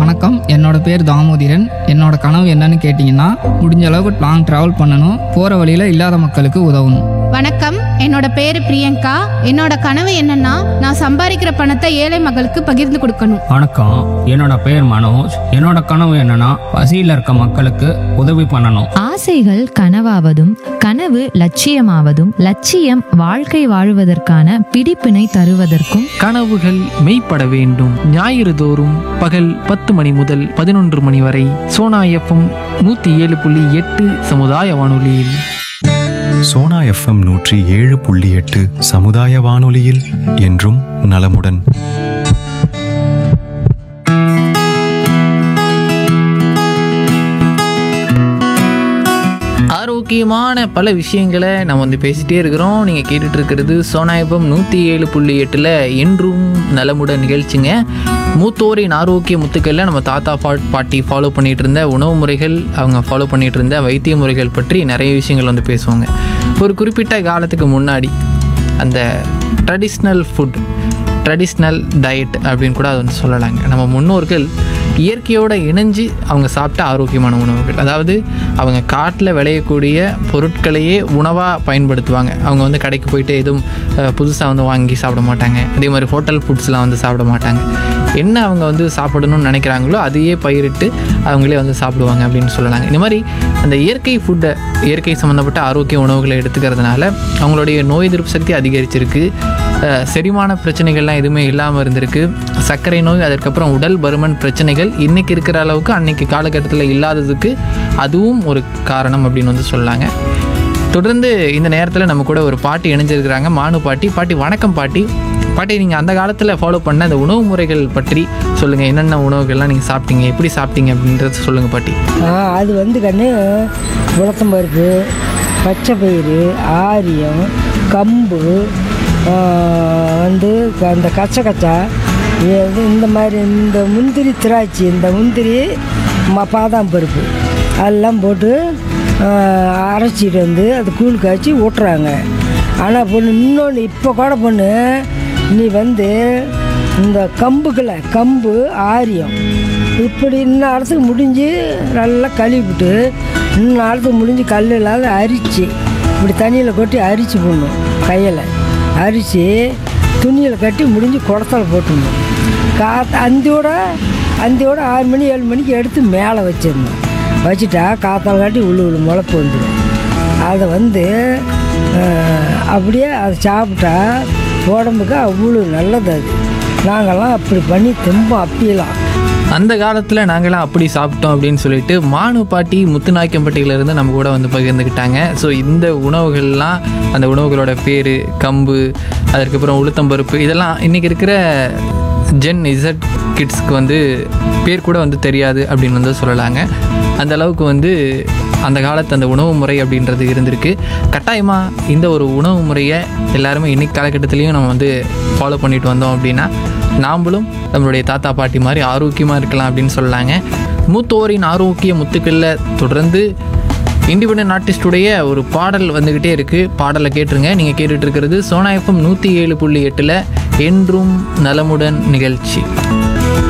வணக்கம் என்னோட பேர் தாமோதிரன் என்னோட கனவு என்னன்னு கேட்டிங்கன்னா முடிஞ்ச அளவுக்கு லாங் ட்ராவல் பண்ணணும் போகிற வழியில் இல்லாத மக்களுக்கு உதவணும் வணக்கம் என்னோட பேரு பிரியங்கா என்னோட கனவு என்னன்னா நான் சம்பாதிக்கிற பணத்தை ஏழை மக்களுக்கு பகிர்ந்து கொடுக்கணும் வணக்கம் என்னோட பேர் மனோஜ் என்னோட கனவு என்னன்னா பசியில் இருக்க மக்களுக்கு உதவி பண்ணணும் ஆசைகள் கனவாவதும் கனவு லட்சியமாவதும் லட்சியம் வாழ்க்கை வாழுவதற்கான பிடிப்பினை தருவதற்கும் கனவுகள் மெய்ப்பட வேண்டும் ஞாயிறு தோறும் பகல் பத்து மணி முதல் பதினொன்று மணி வரை சோனா எஃப்எம் நூற்றி ஏழு புள்ளி எட்டு சமுதாய வானொலியில் சோனா எஃப்எம் நூற்றி ஏழு புள்ளி எட்டு சமுதாய வானொலியில் என்றும் நலமுடன் ஆரோக்கியமான பல விஷயங்களை நம்ம வந்து பேசிட்டே இருக்கிறோம் நீங்கள் கேட்டுட்டு இருக்கிறது சோனாயபம் நூற்றி ஏழு புள்ளி எட்டில் என்றும் நலமுடன் நிகழ்ச்சிங்க மூத்தோரின் ஆரோக்கிய முத்துக்களில் நம்ம தாத்தா பா பாட்டி ஃபாலோ பண்ணிட்டு இருந்த உணவு முறைகள் அவங்க ஃபாலோ பண்ணிட்டு இருந்த வைத்திய முறைகள் பற்றி நிறைய விஷயங்கள் வந்து பேசுவாங்க ஒரு குறிப்பிட்ட காலத்துக்கு முன்னாடி அந்த ட்ரெடிஷ்னல் ஃபுட் ட்ரெடிஷ்னல் டயட் அப்படின்னு கூட அது வந்து சொல்லலாங்க நம்ம முன்னோர்கள் இயற்கையோடு இணைஞ்சு அவங்க சாப்பிட்ட ஆரோக்கியமான உணவுகள் அதாவது அவங்க காட்டில் விளையக்கூடிய பொருட்களையே உணவாக பயன்படுத்துவாங்க அவங்க வந்து கடைக்கு போயிட்டு எதுவும் புதுசாக வந்து வாங்கி சாப்பிட மாட்டாங்க அதே மாதிரி ஹோட்டல் ஃபுட்ஸ்லாம் வந்து சாப்பிட மாட்டாங்க என்ன அவங்க வந்து சாப்பிடணும்னு நினைக்கிறாங்களோ அதையே பயிரிட்டு அவங்களே வந்து சாப்பிடுவாங்க அப்படின்னு சொல்லலாங்க இந்த மாதிரி அந்த இயற்கை ஃபுட்டை இயற்கை சம்மந்தப்பட்ட ஆரோக்கிய உணவுகளை எடுத்துக்கிறதுனால அவங்களுடைய நோய் எதிர்ப்பு சக்தி அதிகரிச்சிருக்கு அஹ் செரிமான பிரச்சனைகள்லாம் எதுவுமே இல்லாமல் இருந்திருக்கு சர்க்கரை நோய் அதற்கப்புறம் உடல் பருமன் பிரச்சனைகள் இன்றைக்கி இருக்கிற அளவுக்கு அன்னைக்கு காலகட்டத்தில் இல்லாததுக்கு அதுவும் ஒரு காரணம் அப்படின்னு வந்து சொல்லாங்க தொடர்ந்து இந்த நேரத்தில் நம்ம கூட ஒரு பாட்டி இணைஞ்சிருக்கிறாங்க மானு பாட்டி பாட்டி வணக்கம் பாட்டி பாட்டி நீங்கள் அந்த காலத்தில் ஃபாலோ பண்ண அந்த உணவு முறைகள் பற்றி சொல்லுங்கள் என்னென்ன உணவுகள்லாம் நீங்கள் சாப்பிட்டீங்க எப்படி சாப்பிட்டீங்க அப்படின்றத சொல்லுங்கள் பாட்டி ஆ அது வந்து கண்ணு உளுத்தம்பருப்பு பச்சை பயிறு ஆரியம் கம்பு ஆ, வந்து க- அந்த கச்சை கச்சா இது இந்த மாதிரி இந்த முந்திரி திராட்சை இந்த முந்திரி ம பாதாம் பருப்பு அதெல்லாம் போட்டு ஆ, அரைச்சிட்டு வந்து அது கூழ் காய்ச்சி ஊட்டுறாங்க ஆனால் பொண்ணு இன்னொன்று இப்போ கூட பொண்ணு நீ வந்து இந்த கம்புக்குள்ள கம்பு ஆரியம் இப்படி இன்னும் இடத்துக்கு முடிஞ்சு நல்லா கழுவிட்டு இன்னும் இடத்துக்கு முடிஞ்சு கல் இல்லாத அரிச்சு இப்படி தண்ணியில் கொட்டி அரிச்சு போடணும் கையில் அரிச்சு துணியில் கட்டி முடிஞ்சு குடத்துல போட்டுடணும் கா அந்தியோட அந்தியோட ஆறு மணி ஏழு மணிக்கு எடுத்து மேலே வச்சிடணும் வச்சுட்டா காத்தால் காட்டி உள்ளு உள்ள முளைப்பு வந்துடும் அதை வந்து அஹ், அப்படியே அதை சாப்பிட்டா உடம்புக்கு அவ்வளோ நல்லது அது நாங்கள்லாம் அப்படி பண்ணி திம்போம் அப்பியலாம் அந்த காலத்தில் நாங்களாம் அப்படி சாப்பிட்டோம் அப்படின்னு சொல்லிட்டு மானு பாட்டி முத்துநாயக்கம்பட்டியிலேருந்து நம்ம கூட வந்து பகிர்ந்துக்கிட்டாங்க ஸோ இந்த உணவுகள்லாம் அந்த உணவுகளோட பேர் கம்பு அதுக்கப்புறம் உளுத்தம்பருப்பு இதெல்லாம் இன்றைக்கி இருக்கிற ஜென் இசட் கிட்ஸ்க்கு வந்து பேர் கூட வந்து தெரியாது அப்படின்னு வந்து சொல்லலாங்க அந்த அளவுக்கு வந்து அந்த காலத்து அந்த உணவு முறை அப்படின்றது இருந்திருக்கு கட்டாயமாக இந்த ஒரு உணவு முறையை எல்லாருமே இன்னைக்கு காலகட்டத்திலையும் நம்ம வந்து ஃபாலோ பண்ணிட்டு வந்தோம் அப்படின்னா நாம்பளும் நம்மளுடைய தாத்தா பாட்டி மாதிரி ஆரோக்கியமாக இருக்கலாம் அப்படின்னு சொல்லலாங்க மூத்தோரின் ஆரோக்கிய முத்துக்களில் தொடர்ந்து இண்டிபெண்டன்ட் ஆர்டிஸ்டுடைய ஒரு பாடல் வந்துக்கிட்டே இருக்குது பாடலை கேட்டுருங்க நீங்கள் கேட்டுட்டு இருக்கிறது சோனா எஃப்எம் நூற்றி ஏழு புள்ளி எட்டில் என்றும் நலமுடன் நிகழ்ச்சி